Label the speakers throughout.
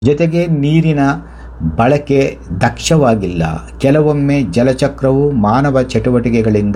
Speaker 1: ಜೊತೆಗೆ ನೀರಿನ ಬಳಕೆ ದಕ್ಷವಾಗಿಲ್ಲ ಕೆಲವೊಮ್ಮೆ ಜಲಚಕ್ರವು ಮಾನವ ಚಟುವಟಿಕೆಗಳಿಂದ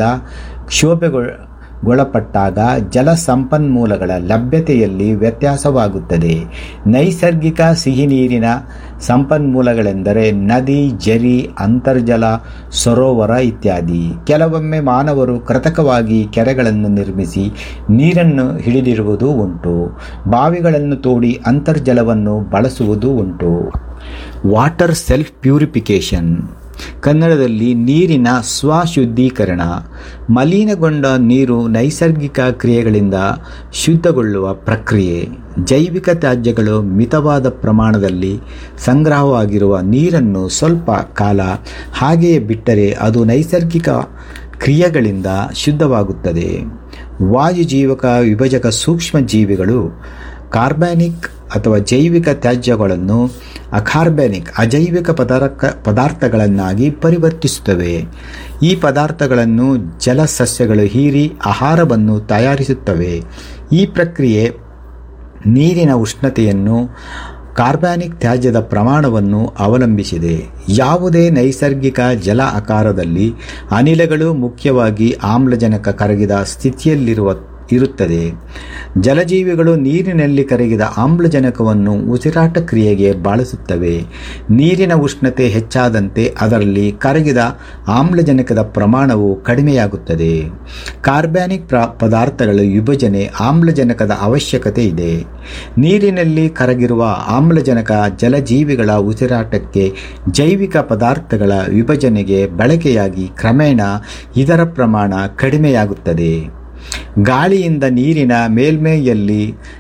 Speaker 1: ಕ್ಷೋಭೆಗೊಳಪಟ್ಟಾಗ ಜಲ ಸಂಪನ್ಮೂಲಗಳ ಲಭ್ಯತೆಯಲ್ಲಿ ವ್ಯತ್ಯಾಸವಾಗುತ್ತದೆ ನೈಸರ್ಗಿಕ ಸಿಹಿ ನೀರಿನ ಸಂಪನ್ಮೂಲಗಳೆಂದರೆ ನದಿ ಜರಿ ಅಂತರ್ಜಲ ಸರೋವರ ಇತ್ಯಾದಿ ಕೆಲವೊಮ್ಮೆ ಮಾನವರು ಕೃತಕವಾಗಿ ಕೆರೆಗಳನ್ನು ನಿರ್ಮಿಸಿ ನೀರನ್ನು ಹಿಡಿದಿರುವುದು ಉಂಟು ಬಾವಿಗಳನ್ನು ತೋಡಿ ಅಂತರ್ಜಲವನ್ನು ಬಳಸುವುದು ಉಂಟು ವಾಟರ್ ಸೆಲ್ಫ್ ಪ್ಯೂರಿಫಿಕೇಶನ್ ಕನ್ನಡದಲ್ಲಿ ನೀರಿನ ಸ್ವಶುದ್ಧೀಕರಣ ಮಲಿನಗೊಂಡ ನೀರು ನೈಸರ್ಗಿಕ ಕ್ರಿಯೆಗಳಿಂದ ಶುದ್ಧಗೊಳ್ಳುವ ಪ್ರಕ್ರಿಯೆ ಜೈವಿಕ ತ್ಯಾಜ್ಯಗಳು ಮಿತವಾದ ಪ್ರಮಾಣದಲ್ಲಿ ಸಂಗ್ರಹವಾಗಿರುವ ನೀರನ್ನು ಸ್ವಲ್ಪ ಕಾಲ ಹಾಗೆಯೇ ಬಿಟ್ಟರೆ ಅದು ನೈಸರ್ಗಿಕ ಕ್ರಿಯೆಗಳಿಂದ ಶುದ್ಧವಾಗುತ್ತದೆ ವಾಯುಜೀವಕ ವಿಭಜಕ ಸೂಕ್ಷ್ಮ ಜೀವಿಗಳು ಕಾರ್ಬ್ಯಾನಿಕ್ ಅಥವಾ ಜೈವಿಕ ತ್ಯಾಜ್ಯಗಳನ್ನು ಅಕಾರ್ಬ್ಯಾನಿಕ್ ಅಜೈವಿಕ ಪದಾರ್ಥ ಪದಾರ್ಥಗಳನ್ನಾಗಿ ಪರಿವರ್ತಿಸುತ್ತವೆ ಈ ಪದಾರ್ಥಗಳನ್ನು ಜಲಸಸ್ಯಗಳು ಹೀರಿ ಆಹಾರವನ್ನು ತಯಾರಿಸುತ್ತವೆ ಈ ಪ್ರಕ್ರಿಯೆ ನೀರಿನ ಉಷ್ಣತೆಯನ್ನು ಕಾರ್ಬ್ಯಾನಿಕ್ ತ್ಯಾಜ್ಯದ ಪ್ರಮಾಣವನ್ನು ಅವಲಂಬಿಸಿದೆ ಯಾವುದೇ ನೈಸರ್ಗಿಕ ಜಲ ಆಕಾರದಲ್ಲಿ ಅನಿಲಗಳು ಮುಖ್ಯವಾಗಿ ಆಮ್ಲಜನಕ ಕರಗಿದ ಸ್ಥಿತಿಯಲ್ಲಿರುವ ಇರುತ್ತದೆ ಜಲಜೀವಿಗಳು ನೀರಿನಲ್ಲಿ ಕರಗಿದ ಆಮ್ಲಜನಕವನ್ನು ಉಸಿರಾಟ ಕ್ರಿಯೆಗೆ ಬಳಸುತ್ತವೆ ನೀರಿನ ಉಷ್ಣತೆ ಹೆಚ್ಚಾದಂತೆ ಅದರಲ್ಲಿ ಕರಗಿದ ಆಮ್ಲಜನಕದ ಪ್ರಮಾಣವು ಕಡಿಮೆಯಾಗುತ್ತದೆ ಕಾರ್ಬ್ಯಾನಿಕ್ ಪ್ರ ಪದಾರ್ಥಗಳ ವಿಭಜನೆ ಆಮ್ಲಜನಕದ ಅವಶ್ಯಕತೆ ಇದೆ ನೀರಿನಲ್ಲಿ ಕರಗಿರುವ ಆಮ್ಲಜನಕ ಜಲಜೀವಿಗಳ ಉಸಿರಾಟಕ್ಕೆ ಜೈವಿಕ ಪದಾರ್ಥಗಳ ವಿಭಜನೆಗೆ ಬಳಕೆಯಾಗಿ ಕ್ರಮೇಣ ಇದರ ಪ್ರಮಾಣ ಕಡಿಮೆಯಾಗುತ್ತದೆ ಗಾಳಿಯಿಂದ ನೀರಿನ ಮೇಲ್ಮೈಯಲ್ಲಿ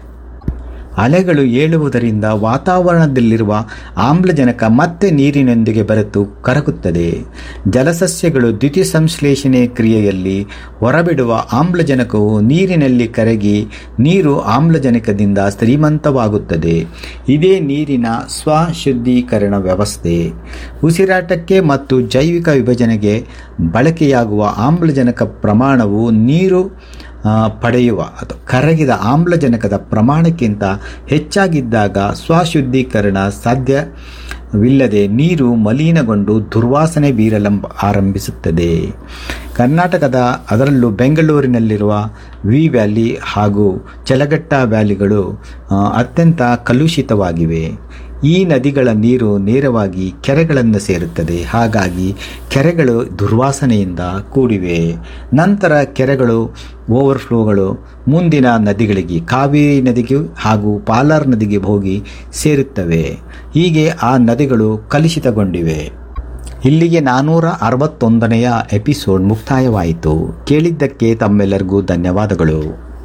Speaker 1: ಅಲೆಗಳು ಏಳುವುದರಿಂದ ವಾತಾವರಣದಲ್ಲಿರುವ ಆಮ್ಲಜನಕ ಮತ್ತೆ ನೀರಿನೊಂದಿಗೆ ಬೆರೆತು ಕರಗುತ್ತದೆ ಜಲಸಸ್ಯಗಳು ದ್ಯುತಿ ಸಂಶ್ಲೇಷಣೆ ಕ್ರಿಯೆಯಲ್ಲಿ ಹೊರಬಿಡುವ ಆಮ್ಲಜನಕವು ನೀರಿನಲ್ಲಿ ಕರಗಿ ನೀರು ಆಮ್ಲಜನಕದಿಂದ ಶ್ರೀಮಂತವಾಗುತ್ತದೆ ಇದೇ ನೀರಿನ ಸ್ವಶುದ್ಧೀಕರಣ ವ್ಯವಸ್ಥೆ ಉಸಿರಾಟಕ್ಕೆ ಮತ್ತು ಜೈವಿಕ ವಿಭಜನೆಗೆ ಬಳಕೆಯಾಗುವ ಆಮ್ಲಜನಕ ಪ್ರಮಾಣವು ನೀರು ಪಡೆಯುವ ಅಥವಾ ಕರಗಿದ ಆಮ್ಲಜನಕದ ಪ್ರಮಾಣಕ್ಕಿಂತ ಹೆಚ್ಚಾಗಿದ್ದಾಗ ಸ್ವಶುದ್ಧೀಕರಣ ಸಾಧ್ಯವಿಲ್ಲದೆ ನೀರು ಮಲಿನಗೊಂಡು ದುರ್ವಾಸನೆ ಬೀರಲಂಬ ಆರಂಭಿಸುತ್ತದೆ ಕರ್ನಾಟಕದ ಅದರಲ್ಲೂ ಬೆಂಗಳೂರಿನಲ್ಲಿರುವ ವಿ ವ್ಯಾಲಿ ಹಾಗೂ ಚಲಗಟ್ಟ ವ್ಯಾಲಿಗಳು ಅತ್ಯಂತ ಕಲುಷಿತವಾಗಿವೆ ಈ ನದಿಗಳ ನೀರು ನೇರವಾಗಿ ಕೆರೆಗಳನ್ನು ಸೇರುತ್ತದೆ ಹಾಗಾಗಿ ಕೆರೆಗಳು ದುರ್ವಾಸನೆಯಿಂದ ಕೂಡಿವೆ ನಂತರ ಕೆರೆಗಳು ಓವರ್ಫ್ಲೋಗಳು ಮುಂದಿನ ನದಿಗಳಿಗೆ ಕಾವೇರಿ ನದಿಗೆ ಹಾಗೂ ಪಾಲಾರ್ ನದಿಗೆ ಹೋಗಿ ಸೇರುತ್ತವೆ ಹೀಗೆ ಆ ನದಿಗಳು ಕಲುಷಿತಗೊಂಡಿವೆ ಇಲ್ಲಿಗೆ ನಾನ್ನೂರ ಅರವತ್ತೊಂದನೆಯ ಎಪಿಸೋಡ್ ಮುಕ್ತಾಯವಾಯಿತು ಕೇಳಿದ್ದಕ್ಕೆ ತಮ್ಮೆಲ್ಲರಿಗೂ ಧನ್ಯವಾದಗಳು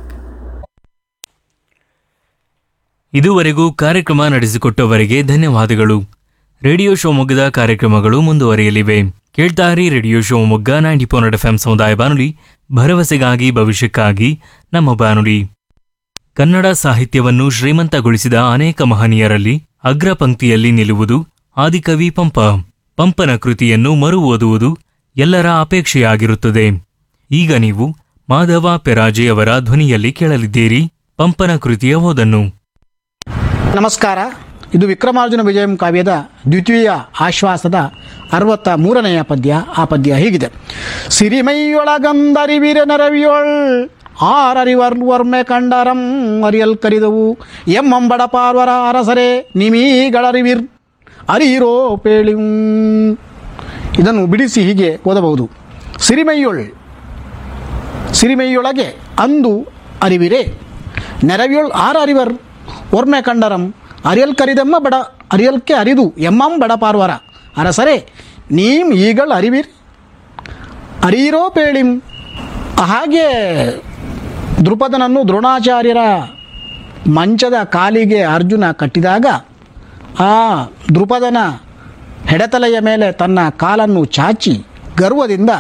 Speaker 2: ಇದುವರೆಗೂ ಕಾರ್ಯಕ್ರಮ ನಡೆಸಿಕೊಟ್ಟವರಿಗೆ ಧನ್ಯವಾದಗಳು ರೇಡಿಯೋ ಶಿವಮೊಗ್ಗದ ಕಾರ್ಯಕ್ರಮಗಳು ಮುಂದುವರಿಯಲಿವೆ ಕೇಳ್ತಾರಿ radio Shivamogga ninety four F M ಸಮುದಾಯ ಬಾನುಲಿ ಭರವಸೆಗಾಗಿ ಭವಿಷ್ಯಕ್ಕಾಗಿ ನಮ್ಮ ಬಾನುಲಿ ಕನ್ನಡ ಸಾಹಿತ್ಯವನ್ನು ಶ್ರೀಮಂತಗೊಳಿಸಿದ ಅನೇಕ ಮಹನೀಯರಲ್ಲಿ ಅಗ್ರ ಪಂಕ್ತಿಯಲ್ಲಿ ನಿಲ್ಲುವುದು ಆದಿಕವಿ ಪಂಪ ಪಂಪನ ಕೃತಿಯನ್ನು ಮರು ಓದುವುದು ಎಲ್ಲರ ಅಪೇಕ್ಷೆಯಾಗಿರುತ್ತದೆ ಈಗ ನೀವು ಮಾಧವ ಪೆರಾಜೆ ಅವರ ಧ್ವನಿಯಲ್ಲಿ ಕೇಳಲಿದ್ದೀರಿ ಪಂಪನ ಕೃತಿಯ ಓದನ್ನು
Speaker 3: ನಮಸ್ಕಾರ ಇದು ವಿಕ್ರಮಾರ್ಜುನ ವಿಜಯಂ ಕಾವ್ಯದ ದ್ವಿತೀಯ ಆಶ್ವಾಸದ ಅರವತ್ತ ಮೂರನೆಯ ಪದ್ಯ ಆ ಪದ್ಯ ಹೀಗಿದೆ ಸಿರಿಮೈಯೊಳಗಂದರಿವಿರ ನರವಿಯೊಳ್ ಆರರಿವರ್ ವರ್ಮೆ ಕಂಡರಂ ಅರಿಯಲ್ ಕರಿದವು ಎಮ್ಮಂಬಡ ಪಾರ್ವರ ಅರಸರೆ ನಿಮೀಗಳರಿವಿರ್ ಅರಿರೋ ಪೇಳಿಂ ಇದನ್ನು ಬಿಡಿಸಿ ಹೀಗೆ ಓದಬಹುದು ಸಿರಿಮೈಯೊಳ್ ಸಿರಿಮೈಯೊಳಗೆ ಅಂದು ಅರಿವಿರೆ ನೆರವಿಯೊಳ್ ಆರ ಅರಿವರ್ ಒರ್ಮೆ ಕಂಡರಂ ಅರಿಯಲ್ ಕರಿದೆಮ್ಮ ಬಡ ಅರಿಯಲ್ಕೆ ಅರಿದು ಎಮ್ಮಂ ಬಡ ಪಾರ್ವರ ಅರಸರೆ ನೀಂ ಈಗಳು ಅರಿವಿರ್ ಅರೀರೋ ಪೇಳಿಂ ಹಾಗೆ ದೃಪದನನ್ನು ದ್ರೋಣಾಚಾರ್ಯರ ಮಂಚದ ಕಾಲಿಗೆ ಅರ್ಜುನ ಕಟ್ಟಿದಾಗ ಆ ದೃಪದನ ಹೆಡತಲೆಯ ಮೇಲೆ ತನ್ನ ಕಾಲನ್ನು ಚಾಚಿ ಗರ್ವದಿಂದ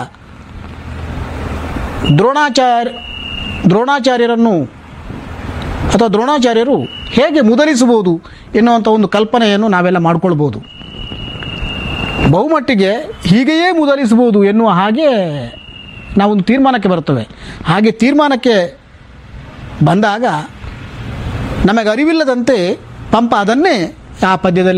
Speaker 3: ದ್ರೋಣಾಚಾರ್ಯ ದ್ರೋಣಾಚಾರ್ಯರನ್ನು ಅಥವಾ ದ್ರೋಣಾಚಾರ್ಯರು ಹೇಗೆ ಮುದರಿಸಬಹುದು ಎನ್ನುವಂಥ ಒಂದು ಕಲ್ಪನೆಯನ್ನು ನಾವೆಲ್ಲ ಮಾಡ್ಕೊಳ್ಬೋದು ಬಹುಮಟ್ಟಿಗೆ ಹೀಗೆಯೇ ಮುದರಿಸಬಹುದು ಎನ್ನುವ ಹಾಗೆ ನಾವೊಂದು ತೀರ್ಮಾನಕ್ಕೆ ಬರ್ತೇವೆ ಹಾಗೆ ತೀರ್ಮಾನಕ್ಕೆ ಬಂದಾಗ ನಮಗೆ ಅರಿವಿಲ್ಲದಂತೆ ಪಂಪ ಅದನ್ನೇ ಆ ಪದ್ಯದಲ್ಲಿ